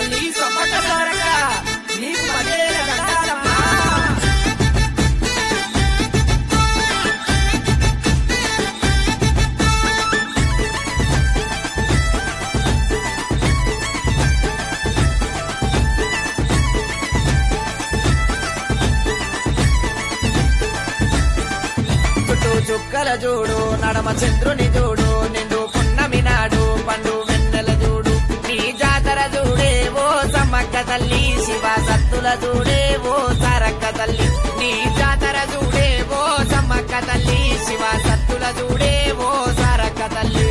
తల్లి సమ్మక్క సారక్క నీకు పదేళ్ళ దండాలమ్మా చుట్టూ చుక్కల చూడు నడమ చంద్రుని చూడు నిండు పున్నమి నాడు పండు వెన్నెల చూడు నీ జాతర చూడే ఓ సమ్మక్క తల్లి శివ సత్తుల చూడే ఓ సారక్క తల్లి నీ జాతర చూడే ఓ సమ్మక్క తల్లి శివ సత్తుల చూడే ఓ సారక్క తల్లి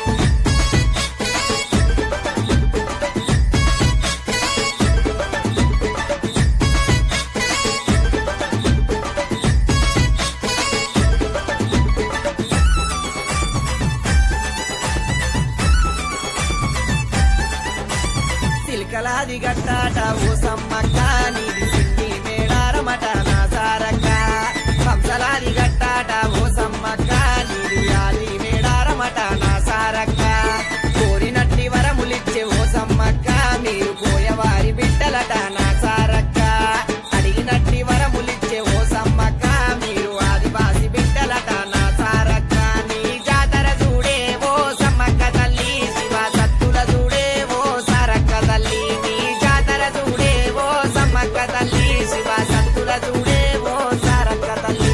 సిల్కలాది గట్టాట ఓ సమ్మక్క నీది సిద్ధి మేడారమట నా సారక్క కంసలాది గట్టాట ఓ సమ్మక్క నీది ఆది మేడారమట నా సారక్క కోరినట్టి వరములిచ్చే ఓ సమ్మక్క మీరు పోయవారి బిడ్డలట నా సారక్క అడిగినట్టి వరములిచ్చే ఓ సమ్మక్క మీరు ఆదివాసి బిడ్డలట నా సారక్క నీ జాతర చూడే ఓ సమ్మక్క తల్లి శివ సత్తుల చూడే ఓ సారక్క తల్లి నీ జాతర చూడే ఓ సమ్మక్క తల్లి శివ సత్తుల చూడే ఓ సారక్క తల్లి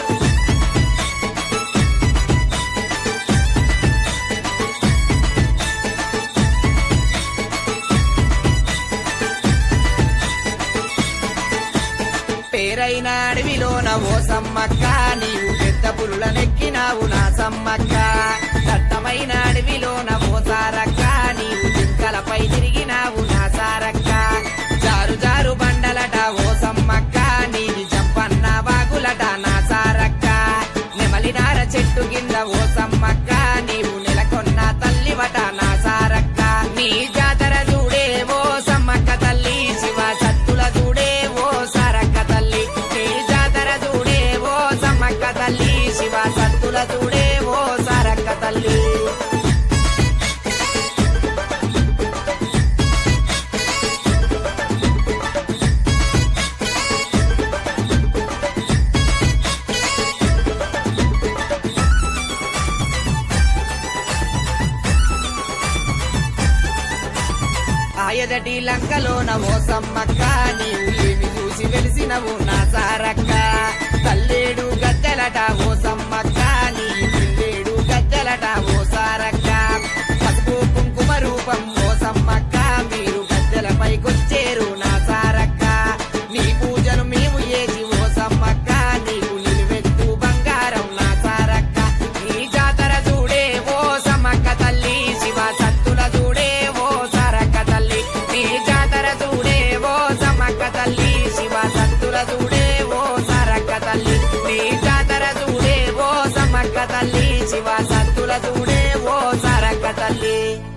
పేరైన అడవిలోన ఓ సమ్మక్క నీవు పెద్ద పులుల నెక్కినావు నా సమ్మక్క దట్టమైన అడవిలోన ఓ సారక్క నీవు జింకలపై తిరిగినావు నా సారక్క జారు జారు బండలట ఓ సమ్మక్క నీది చంపన్న బాగులట నా సారక్క నెమలినార చెట్టు కింద ఓ సమ్మక్క నీవు నెలకొన్న తల్లివట నా సారక్క నీ జాతర చూడే ఓ సమ్మక్క తల్లి శివ సత్తుల చూడే ఓ సారక్క తల్లి నీ జాతర చూడే ఓ సమ్మక్క తల్లి శివ సత్తుల చూడే ఓ సారక్క తల్లి ఆయదటి లంకలోన ఓ సమ్మక్క నీవు ఏమి చూసి వెలిసినవు నా సారక్క తల్లేడు గద్దెలట ఓ సమ్మక్క నీ పిల్లేడు గద్దెలట ఓ సారక్క పసుపు కుంకుమ రూపం ఓ సమ్మక్క మీరు గద్దెలపైకొచ్చేరు నా సారక్క నీ పూజలు మేము ఏసి ఓ సమ్మక్క నీకు నిలువెత్తు బంగారం నా సారక్క నీ జాతర చూడే ఓ సమ్మక్క తల్లి శివ సత్తుల చూడే ఓ సారక్క తల్లి నీ జాతర చూడే ఓ సమ్మక్క తల్లి శివ సత్తుల చూడే ఓ సారక్క తల్లి నీ జాతర చూడే ఓ సమ్మక్క తల్లి శివ సత్తుల చూడే ఓ సారక్క తల్లి